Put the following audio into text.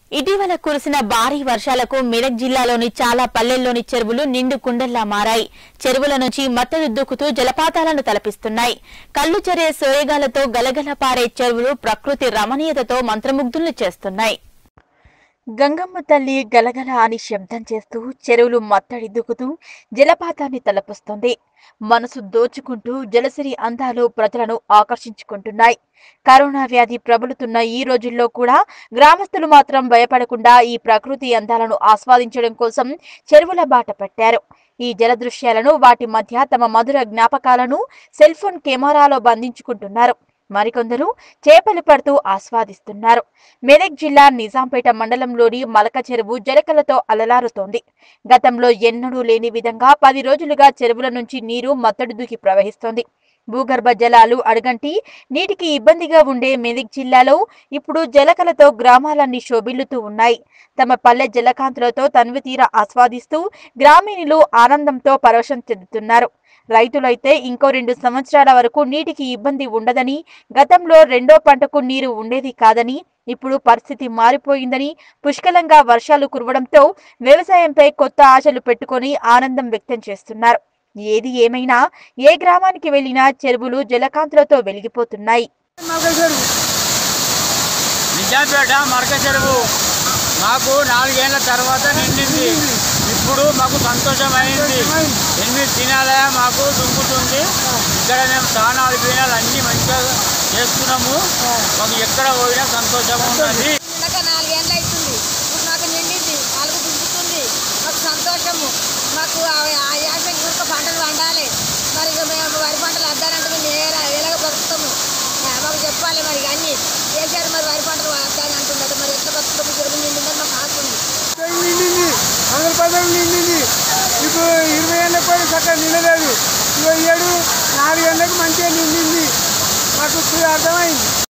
ఇటీవల కురిసిన భారీ వర్షాలకు మెదక్ జిల్లాలోని చాలా పల్లెల్లోని చెరువులు నిండు కుండల్లా మారాయి చెరువుల నుంచి మత్తలు దూకుతూ జలపాతాలను తలపిస్తున్నాయి కళ్ళు చెరే సోయగాలతో గలగల పారే చెరువులు ప్రకృతి రమణీయతతో మంత్రముగ్ధుల్ని చేస్తున్నాయి గంగమ్మ తల్లి గలగల అని శబ్దం చేస్తూ చెరువులు మత్తడి దుక్కుతూ జలపాతాన్ని తలపిస్తుంది మనసు దోచుకుంటూ జలసిరి అందాలు ప్రజలను ఆకర్షించుకుంటున్నాయి కరోనా వ్యాధి ప్రబలుతున్న ఈ రోజుల్లో కూడా గ్రామస్తులు మాత్రం భయపడకుండా ఈ ప్రకృతి అందాలను ఆస్వాదించడం కోసం చెరువుల బాట పట్టారు ఈ జల దృశ్యాలను వాటి మధ్య తమ మధుర జ్ఞాపకాలను సెల్ ఫోన్ కెమెరాలో బంధించుకుంటున్నారు మరికొందరు చేపలు పడుతూ ఆస్వాదిస్తున్నారు మెదక్ జిల్లా నిజాంపేట మండలంలోని మలక చెరువు జలకలతో అలలారుతోంది గతంలో ఎన్నడూ లేని విధంగా పది రోజులుగా చెరువుల నుంచి నీరు మత్తడి దూకి ప్రవహిస్తోంది భూగర్భ జలాలు అడగంటి నీటికి ఇబ్బందిగా ఉండే మెదక్ జిల్లాలో ఇప్పుడు జలకలతో గ్రామాలన్నీ శోభిల్లుతూ ఉన్నాయి తమ పల్లె జలకాంతులతో తనివి తీర ఆస్వాదిస్తూ గ్రామీణులు ఆనందంతో పరవశం చెందుతున్నారు రైతులైతే ఇంకో రెండు సంవత్సరాల వరకు నీటికి ఇబ్బంది ఉండదని గతంలో రెండో పంటకు నీరు ఉండేది కాదని ఇప్పుడు పరిస్థితి మారిపోయిందని పుష్కలంగా వర్షాలు కురవడంతో వ్యవసాయంపై కొత్త ఆశలు పెట్టుకొని ఆనందం వ్యక్తం చేస్తున్నారు ఏది ఏమైనా ఏ గ్రామానికి వెళ్లినా చెరువులు జలకాంతులతో వెలిగిపోతున్నాయి నిజాంపేట మరక చెరువు మాకు నాలుగేళ్ల తర్వాత నిండింది ఇప్పుడు మాకు సంతోషమైంది ఎనిమిది తినాలే మాకు దుంకుతుంది ఇక్కడ మేము స్నానాలు పీనాలు అన్నీ మంచిగా చేస్తున్నాము మాకు ఎక్కడ పోయినా సంతోషం ఉన్నది నిండక నాలుగేళ్ళు అవుతుంది ఇప్పుడు మాకు నిండింది నాలుగు దుంకుతుంది మాకు సంతోషము మాకు ఆ- ఆ యాసకి ఇంకా పంటలు పండాలి మరి ఇక మేము వరి పంటలు వద్దానంటే మేము ఏ ఎలాగ బతుకుతాము ఆ, మాకు చెప్పాలి మరి ఇక అన్ని కేసీఆర్ మరి వరి పంటలు వద్దాని అంటున్నాడు మరి ఎట్లా బతుకుతాము చెరువు నిండిందని మాకు ఆశ ఉంది నిండింది వందల పదవి నిండింది ఇప్పుడు ఇరవై ఏళ్ళ కూడా చక్కగా నిండలేదు ఇరవై ఏడు నాలుగు ఏళ్ళకి మంచిగా నిండింది మాకు ఇప్పుడు అర్థమైంది